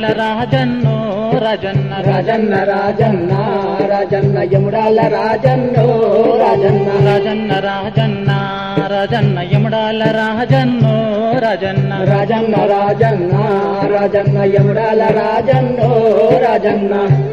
రాజన్నో రాజన్న రాజన్న రాజన్న రాజన్న యముడాల రాజన్నో రాజన్న రాజన్న రాజన్న రాజన్న యముడాల రాజన్నో రాజన్న రాజన్న రాజన్న రాజన్న యముడాల రాజన్నో రాజన్న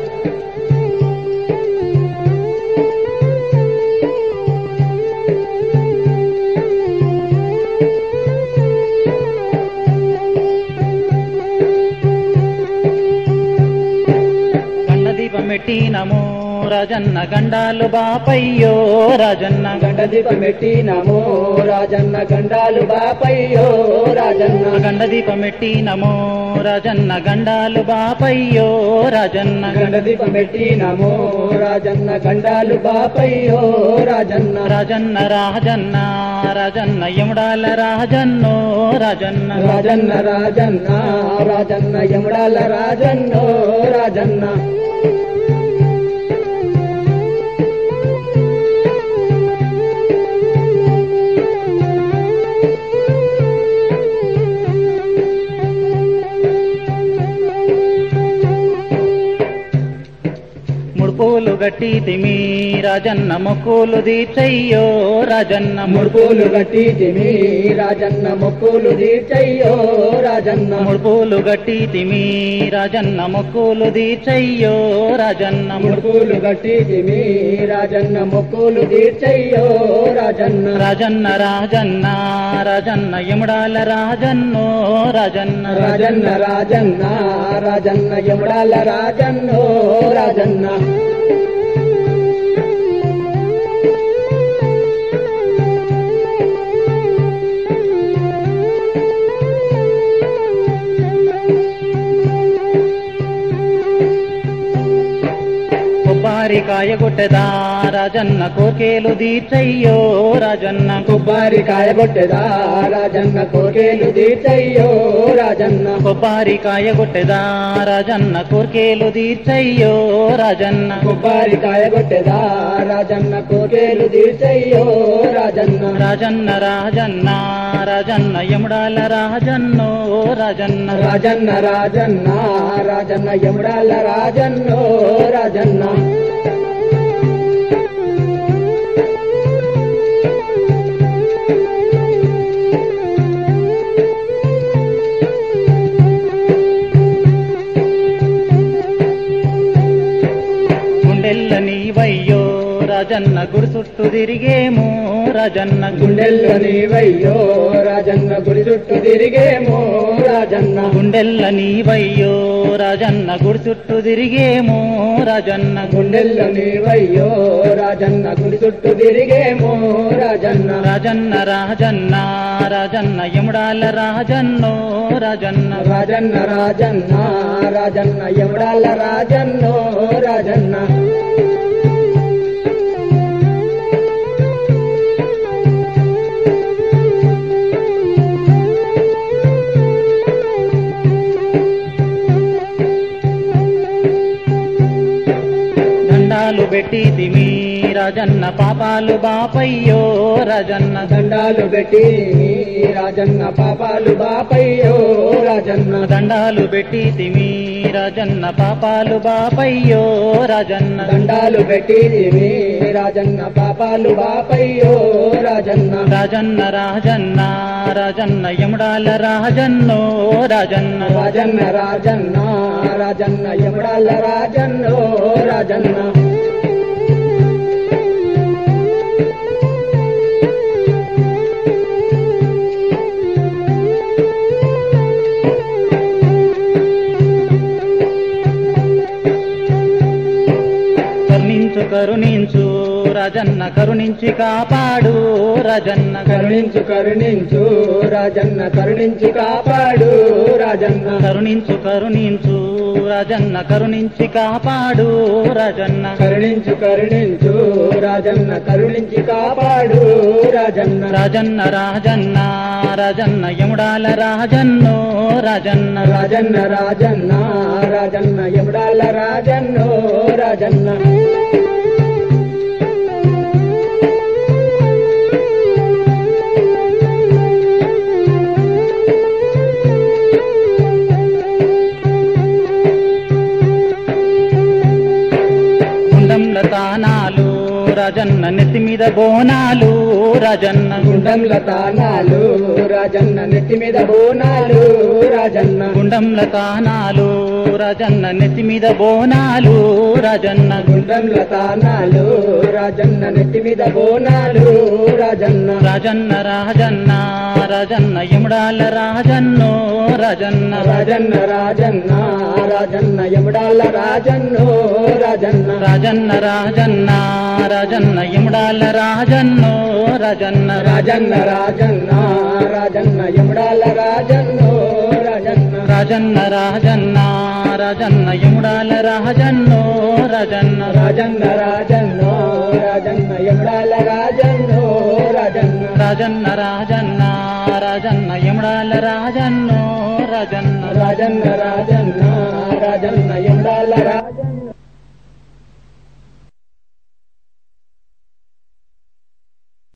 గండ దీపం పెట్టినము రాజన్న గండాలు బాపయ్యో రాజన్న గండ దీపం పెట్టినమో రాజన్న గండాలు బాపయ్యో రాజన్న గండ దీపం పెట్టినము రాజన్న గండాలు బాపయ్యో రాజన్న గండ దీపం పెట్టినమో రాజన్న గండాలు బాపయ్యో రాజన్న రాజన్న రాజన్న రాజన్న యముడాల రాజన్నో రాజన్న రాజన్న రాజన్న రాజన్న యముడాల రాజన్నో రాజన్న ముడుపులు గట్టి తిమి రాజన్న మొక్కులు దీచయ్యో రాజన్న ముడుపులు గట్టి తిమి రాజన్న మొక్కులు తీర్చయ్యో రాజన్న ముడుపులు గట్టి తిమి రాజన్న మొక్కులు దీచయ్యో రాజన్న ముడుపులు గట్టి తిమి రాజన్న మొక్కులు తీర్చయ్యో రాజన్న రాజన్న రాజన్న రాజన్న యముడాల రాజన్నో రాజన్న రాజన్న రాజన్న రాజన్న యముడాల రాజన్నో రాజన్న కొబ్బరికాయ కొట్టెదా రాజన్న కోకేలు దీచయ్యో రాజన్న కొబ్బరికాయ కొట్టెదా రాజన్న కోకేలు తీర్చయ్యో రాజన్న కొబ్బరికాయ కొట్టెదా రాజన్న కోర్కేలు దీచయ్యో రాజన్న కొబ్బరికాయ కొట్టెదా రాజన్న కోకేలు తీర్చయ్యో రాజన్న రాజన్న రాజన్న రాజన్న యముడాల రాజన్నో రాజన్న రాజన్న రాజన్న రాజన్న యముడాల రాజన్నో రాజన్న గుండెల్ల నీవయ్యో రాజన్న గుడి చుట్టూ తిరిగేమో రాజన్న గుండెల్లో నీవయ్యో రాజన్న గుడి చుట్టూ తిరిగేమో రాజన్న గుండెల్ల నీవయ్యో రాజన్న గుడి చుట్టూ తిరిగేమో రాజన్న గుండెల్లో నీవయ్యో రాజన్న గుడి చుట్టూ తిరిగేమో రాజన్న రాజన్న రాజన్న రాజన్న యముడాల రాజన్నో రాజన్న రాజన్న రాజన్న రాజన్న యముడాల రాజన్నో రాజన్న దండాలు పెట్టి తిమి రాజన్న పాపాలు బాపయ్యో రాజన్న దండాలు పెట్టి రాజన్న పాపాలు బాపయ్యో రాజన్న దండాలు పెట్టి తిమి రాజన్న పాపాలు బాపయ్యో రాజన్న దండాలు పెట్టి రాజన్న పాపాలు బాపయ్యో రాజన్న రాజన్న రాజన్న రాజన్న యముడాల రాజన్నో రాజన్న రాజన్న రాజన్న రాజన్న యముడాల రాజన్నో రాజన్న కరుణించు కరుణించు రాజన్న కరుణించి కాపాడు రాజన్న కరుణించు కరుణించు రాజన్న కరుణించి కాపాడు రాజన్న కరుణించు కరుణించు రాజన్న కరుణించి కాపాడు రాజన్న కరుణించు కరుణించు రాజన్న కరుణించి కాపాడు రాజన్న రాజన్న రాజన్న రాజన్న యముడాల రాజన్నో రాజన్న రాజన్న రాజన్న రాజన్న యముడాల రాజన్నో రాజన్న మీద బోనాలు రాజన్న గుండంల తానాలు రాజన్న నెత్తి మీద బోనాలు రాజన్న గుండంల తానాలు రాజన్న నెత్తి మీద బోనాలు రాజన్న గుండంల తానాలు రాజన్న నెత్తి మీద బోనాలు రాజన్న రాజన్న రాజన్న రాజన్న ఎముడాల రాజన్నో రాజన్న రాజన్న రాజన్న రాజన్న ఎముడాల రాజన్నో రాజన్న రాజన్న రాజన్న రాజన్న ఎముడాల రాజన్నో రాజన్న రాజన్న రాజన్న రాజన్న ఎముడాల రాజన్నో రాజన్న రాజన్న రాజన్న రాజన్న ఎముడాల రాజన్నో రాజన్న రాజన్న రాజన్నో రాజన్న ఎముడాల రాజన్నో రాజన్న రాజన్న రాజన్న రాజన్న ఎముడాల రాజన్నో రాజన్న రాజన్న రాజన్న రాజన్న ఎముడాల రాజన్న